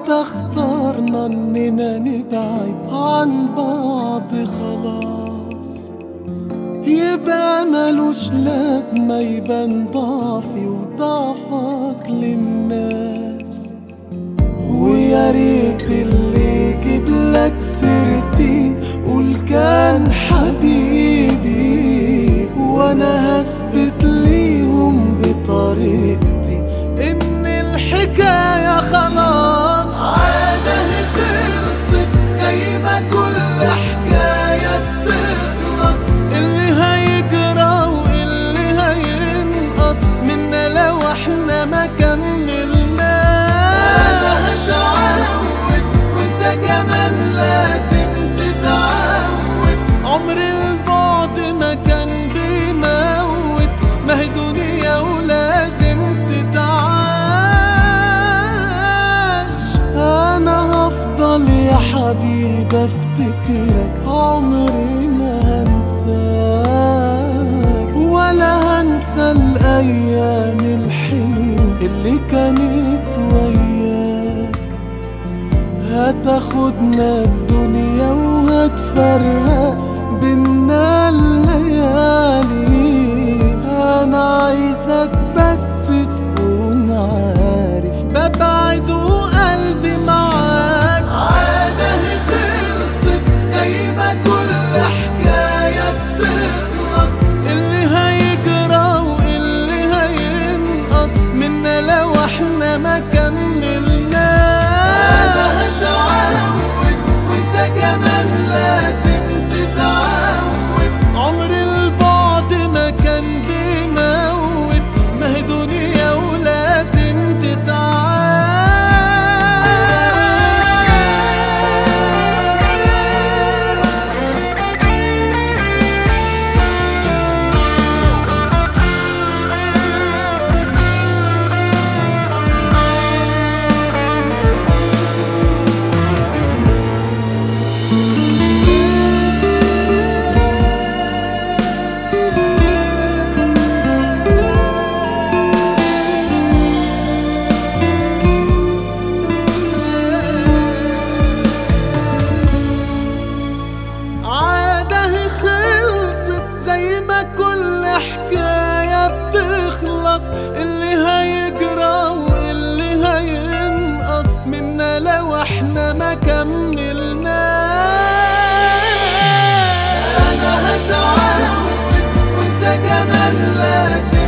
حتى اخترنا اننا نبعد عن بعض خلاص يبقى ملوش لازمة يبان ضعفي وضعفك للناس ويا ريت اللي يجيب لك سيرتي قول كان حبيبي وانا هثبت ليهم بطريقتي ان الحكاية خلاص عادة خلصت زي ما كل حكاية بتخلص اللي هيجرى واللي هينقص منا لو احنا ما كملناش انا هتعود وانت كمان لازم تتعود عمر البعد ما كان بيموت ما هي دنيا ولازم تتعاش انا هفضل يا حبيبي افتكرك عمري ما هنساك ولا هنسى الايام الحلوه اللي كانت وياك هتاخدنا الدنيا وهتفرق بينا الليالي انا عايزك بس تكون عارف ببعد وقلبي معاك عادة خلصت زي ما كل حكاية بتخلص اللي هيجرى واللي هينقص منا لو احنا ما كملناش انا هتعود وانت كمان لازم تتعود عمر البعد ما كان بيموت ما هي دنيا ولازم تتعاش عاده خلصت زي ما كل حكاية بتخلص اللي هيجرى واللي هينقص منا لو احنا ما كملناش انا هتعود وانت كمان لازم